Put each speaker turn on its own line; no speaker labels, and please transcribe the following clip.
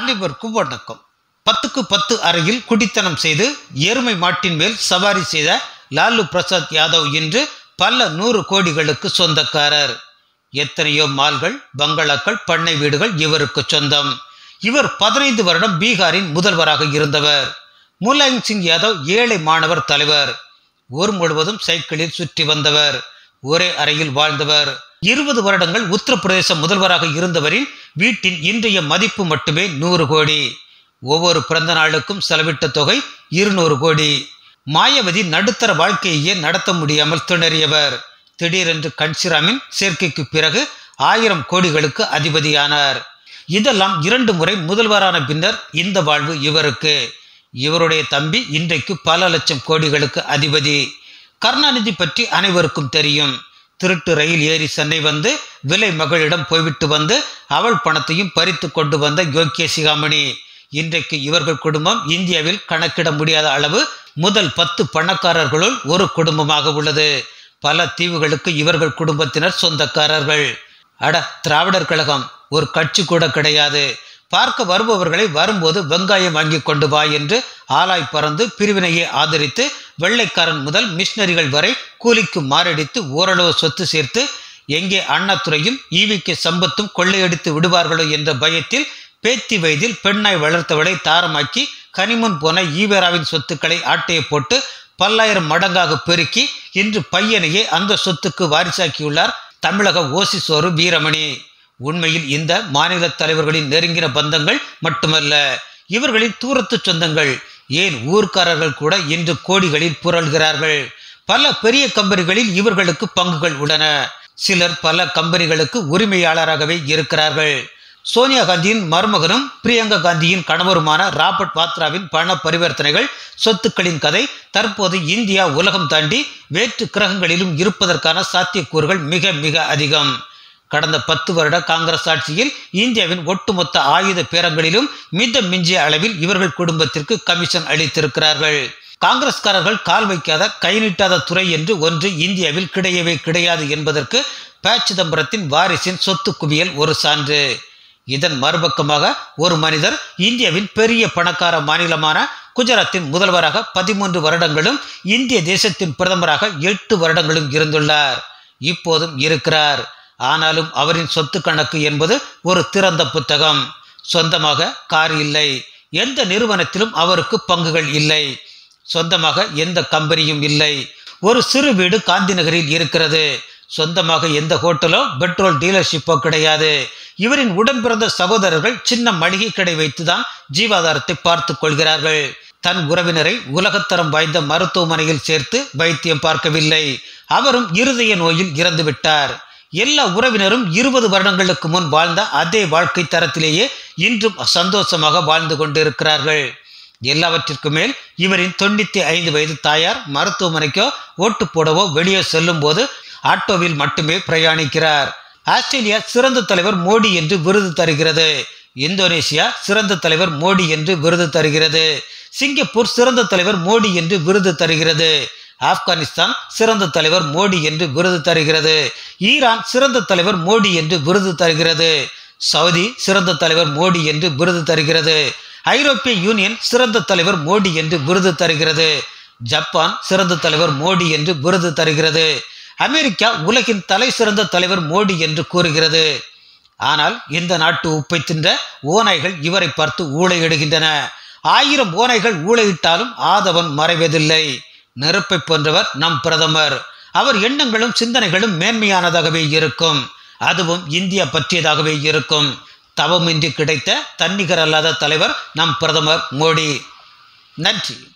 அனைவருக்கும் வணக்கம் பத்துக்கு பத்து அறையில் குடித்தனம் செய்து எருமை மாட்டின் மேல் சவாரி செய்த லாலு பிரசாத் யாதவ் இன்று பல நூறு கோடிகளுக்கு சொந்தக்காரர் எத்தனையோ மால்கள் பங்களாக்கள் பண்ணை வீடுகள் இவருக்கு சொந்தம் இவர் பதினைந்து வருடம் பீகாரின் முதல்வராக இருந்தவர் முலாயம் சிங் யாதவ் ஏழை மாணவர் தலைவர் ஊர் முழுவதும் சைக்கிளில் சுற்றி வந்தவர் ஒரே அறையில் வாழ்ந்தவர் இருபது வருடங்கள் உத்தரப்பிரதேச முதல்வராக இருந்தவரின் வீட்டின் இன்றைய மதிப்பு மட்டுமே நூறு கோடி ஒவ்வொரு பிறந்த நாளுக்கும் செலவிட்ட தொகை இருநூறு கோடி மாயாவதி நடுத்தர வாழ்க்கையே நடத்த முடியாமல் திணறியவர் திடீரென்று கன்சிராமின் சேர்க்கைக்கு பிறகு ஆயிரம் கோடிகளுக்கு அதிபதியானார் இதெல்லாம் இரண்டு முறை முதல்வரான பின்னர் இந்த வாழ்வு இவருக்கு இவருடைய தம்பி இன்றைக்கு பல லட்சம் கோடிகளுக்கு அதிபதி கருணாநிதி பற்றி அனைவருக்கும் தெரியும் திருட்டு ரயில் ஏறி சென்னை வந்து விலை மகளிடம் போய்விட்டு வந்து அவள் பணத்தையும் பறித்து கொண்டு வந்த யோக்கிய சிகாமணி இன்றைக்கு இவர்கள் குடும்பம் இந்தியாவில் கணக்கிட முடியாத அளவு முதல் பத்து பணக்காரர்களுள் ஒரு குடும்பமாக உள்ளது பல தீவுகளுக்கு இவர்கள் குடும்பத்தினர் சொந்தக்காரர்கள் அட திராவிடர் கழகம் ஒரு கட்சி கூட கிடையாது பார்க்க வருபவர்களை வரும்போது வெங்காயம் வாங்கி கொண்டு வா என்று ஆலாய் பறந்து பிரிவினையை ஆதரித்து வெள்ளைக்காரன் முதல் மிஷினரிகள் வரை கூலிக்கு மாரடித்து ஓரளவு சொத்து சேர்த்து எங்கே அண்ணாதுரையும் ஈவிக்கு சம்பத்தும் கொள்ளையடித்து விடுவார்களோ என்ற பயத்தில் பேத்தி வயதில் பெண்ணாய் வளர்த்தவளை தாரமாக்கி கனிமுன் போன ஈவேராவின் சொத்துக்களை ஆட்டையை போட்டு பல்லாயிரம் மடங்காக பெருக்கி இன்று பையனையே அந்த சொத்துக்கு வாரிசாக்கியுள்ளார் தமிழக ஓசிசோறு வீரமணி உண்மையில் இந்த மாநில தலைவர்களின் நெருங்கின பந்தங்கள் மட்டுமல்ல இவர்களின் தூரத்து சொந்தங்கள் ஏன் ஊர்க்காரர்கள் கூட இன்று கோடிகளில் புரள்கிறார்கள் பல பெரிய கம்பெனிகளில் இவர்களுக்கு பங்குகள் உள்ளன சிலர் பல கம்பெனிகளுக்கு உரிமையாளராகவே இருக்கிறார்கள் சோனியா காந்தியின் மருமகனும் பிரியங்கா காந்தியின் கணவருமான ராபர்ட் வாத்ராவின் பண பரிவர்த்தனைகள் சொத்துக்களின் கதை தற்போது இந்தியா உலகம் தாண்டி வேற்று கிரகங்களிலும் இருப்பதற்கான சாத்தியக்கூறுகள் மிக மிக அதிகம் கடந்த பத்து வருட காங்கிரஸ் ஆட்சியில் இந்தியாவின் ஒட்டுமொத்த ஆயுத பேரங்களிலும் மித மிஞ்சிய அளவில் இவர்கள் குடும்பத்திற்கு கமிஷன் அளித்திருக்கிறார்கள் காங்கிரஸ்காரர்கள் கால் வைக்காத கை நீட்டாத துறை என்று ஒன்று இந்தியாவில் கிடையவே கிடையாது என்பதற்கு ப சிதம்பரத்தின் வாரிசின் சொத்து குவியல் ஒரு சான்று இதன் மறுபக்கமாக ஒரு மனிதர் இந்தியாவின் பெரிய பணக்கார மாநிலமான குஜராத்தின் முதல்வராக பதிமூன்று வருடங்களும் இந்திய தேசத்தின் பிரதமராக எட்டு வருடங்களும் இருந்துள்ளார் இப்போதும் இருக்கிறார் ஆனாலும் அவரின் சொத்து கணக்கு என்பது ஒரு திறந்த புத்தகம் சொந்தமாக கார் இல்லை எந்த நிறுவனத்திலும் அவருக்கு பங்குகள் இல்லை சொந்தமாக எந்த கம்பெனியும் இல்லை ஒரு சிறு வீடு காந்தி நகரில் இருக்கிறது சொந்தமாக எந்த ஹோட்டலோ பெட்ரோல் டீலர்ஷிப்போ கிடையாது இவரின் உடன் பிறந்த சகோதரர்கள் சின்ன மளிகை கடை வைத்துதான் ஜீவாதாரத்தை பார்த்து கொள்கிறார்கள் தன் உறவினரை உலகத்தரம் வாய்ந்த மருத்துவமனையில் சேர்த்து வைத்தியம் பார்க்கவில்லை அவரும் இருதய நோயில் இறந்து விட்டார் எல்லா உறவினரும் இருபது வருடங்களுக்கு முன் வாழ்ந்த அதே வாழ்க்கை தரத்திலேயே இன்றும் சந்தோஷமாக வாழ்ந்து கொண்டிருக்கிறார்கள் எல்லாவற்றிற்கு மேல் இவரின் தொண்ணூத்தி ஐந்து வயது தாயார் மருத்துவமனைக்கோ ஓட்டு போடவோ வெளியே செல்லும் போது ஆட்டோவில் மட்டுமே பிரயாணிக்கிறார் ஆஸ்திரேலியா சிறந்த தலைவர் மோடி என்று விருது தருகிறது இந்தோனேசியா சிறந்த தலைவர் மோடி என்று விருது தருகிறது சிங்கப்பூர் சிறந்த தலைவர் மோடி என்று விருது தருகிறது ஆப்கானிஸ்தான் சிறந்த தலைவர் மோடி என்று விருது தருகிறது ஈரான் சிறந்த தலைவர் மோடி என்று விருது தருகிறது சவுதி சிறந்த தலைவர் மோடி என்று விருது தருகிறது ஐரோப்பிய யூனியன் சிறந்த தலைவர் மோடி என்று விருது தருகிறது ஜப்பான் சிறந்த தலைவர் மோடி என்று விருது தருகிறது அமெரிக்கா உலகின் தலை சிறந்த தலைவர் மோடி என்று கூறுகிறது ஆனால் இந்த நாட்டு உப்பை தின்ற ஓநாய்கள் இவரை பார்த்து ஊழையிடுகின்றன ஆயிரம் ஓநாய்கள் ஊழையிட்டாலும் ஆதவன் மறைவதில்லை நெருப்பை போன்றவர் நம் பிரதமர் அவர் எண்ணங்களும் சிந்தனைகளும் மேன்மையானதாகவே இருக்கும் அதுவும் இந்தியா பற்றியதாகவே இருக்கும் தவமின்றி கிடைத்த தன்னிகர் அல்லாத தலைவர் நம் பிரதமர் மோடி நன்றி